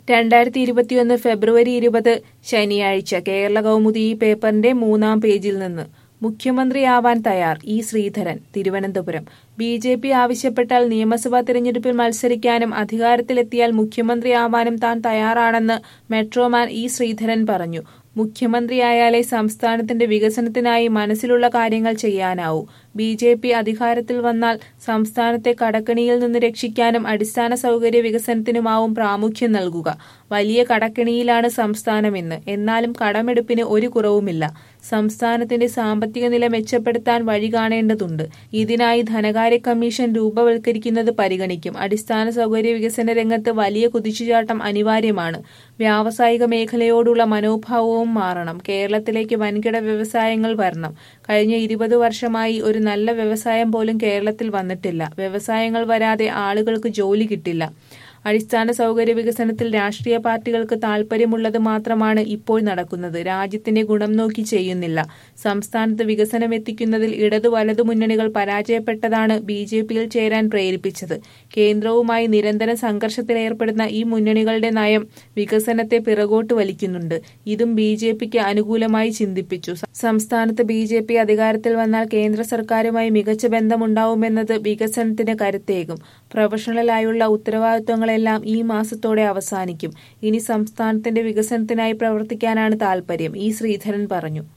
രണ്ടായിരത്തി ഇരുപത്തിയൊന്ന് ഫെബ്രുവരി ഇരുപത് ശനിയാഴ്ച കേരള കൗമുദി ഈ പേപ്പറിന്റെ മൂന്നാം പേജിൽ നിന്ന് മുഖ്യമന്ത്രിയാവാൻ തയ്യാർ E Sreedharan Thiruvananthapuram B J P ആവശ്യപ്പെട്ടാൽ നിയമസഭാ തിരഞ്ഞെടുപ്പിൽ മത്സരിക്കാനും അധികാരത്തിലെത്തിയാൽ മുഖ്യമന്ത്രിയാവാനും താൻ തയ്യാറാണെന്ന് മെട്രോമാൻ ഇ ശ്രീധരൻ പറഞ്ഞു മുഖ്യമന്ത്രിയായാലേ സംസ്ഥാനത്തിന്റെ വികസനത്തിനായി മനസ്സിലുള്ള കാര്യങ്ങൾ ചെയ്യാനാവൂ ബി ജെ പി അധികാരത്തിൽ വന്നാൽ സംസ്ഥാനത്തെ കടക്കണിയിൽ നിന്ന് രക്ഷിക്കാനും അടിസ്ഥാന സൗകര്യ വികസനത്തിനുമാവും പ്രാമുഖ്യം നൽകുക വലിയ കടക്കണിയിലാണ് സംസ്ഥാനം ഇന്ന് എന്നാലും കടമെടുപ്പിന് ഒരു കുറവുമില്ല സംസ്ഥാനത്തിന്റെ സാമ്പത്തിക നില മെച്ചപ്പെടുത്താൻ വഴി കാണേണ്ടതുണ്ട് ഇതിനായി ധനകാര്യ കമ്മീഷൻ രൂപവൽക്കരിക്കുന്നത് പരിഗണിക്കും അടിസ്ഥാന സൗകര്യ വികസന രംഗത്ത് വലിയ കുതിച്ചുചാട്ടം അനിവാര്യമാണ് വ്യാവസായിക മേഖലയോടുള്ള മനോഭാവവും മാറണം കേരളത്തിലേക്ക് വൻകിട വ്യവസായങ്ങൾ വരണം കഴിഞ്ഞ ഇരുപത് വർഷമായി ഒരു നല്ല വ്യവസായം പോലും കേരളത്തിൽ വന്നിട്ടില്ല വ്യവസായങ്ങൾ വരാതെ ആളുകൾക്ക് ജോലി കിട്ടില്ല അടിസ്ഥാന സൗകര്യ വികസനത്തിൽ രാഷ്ട്രീയ പാർട്ടികൾക്ക് താൽപര്യമുള്ളത് മാത്രമാണ് ഇപ്പോൾ നടക്കുന്നത് രാജ്യത്തിന്റെ ഗുണം നോക്കി ചെയ്യുന്നില്ല സംസ്ഥാനത്ത് വികസനം എത്തിക്കുന്നതിൽ ഇടതു വലതു മുന്നണികൾ പരാജയപ്പെട്ടതാണ് ബി ജെ പിയിൽ ചേരാൻ പ്രേരിപ്പിച്ചത് കേന്ദ്രവുമായി നിരന്തരം സംഘർഷത്തിലേർപ്പെടുന്ന ഈ മുന്നണികളുടെ നയം വികസനത്തെ പിറകോട്ട് വലിക്കുന്നുണ്ട് ഇതും ബി ജെ പിക്ക് അനുകൂലമായി ചിന്തിപ്പിച്ചു സംസ്ഥാനത്ത് ബി ജെ പി അധികാരത്തിൽ വന്നാൽ കേന്ദ്ര സർക്കാരുമായി മികച്ച ബന്ധമുണ്ടാവുമെന്നത് വികസനത്തിന് കരുത്തേകും പ്രൊഫഷണലായുള്ള ഉത്തരവാദിത്വങ്ങളെല്ലാം ഈ മാസത്തോടെ അവസാനിക്കും ഇനി സംസ്ഥാനത്തിന്റെ വികസനത്തിനായി പ്രവർത്തിക്കാനാണ് താൽപര്യം ഇ ശ്രീധരൻ പറഞ്ഞു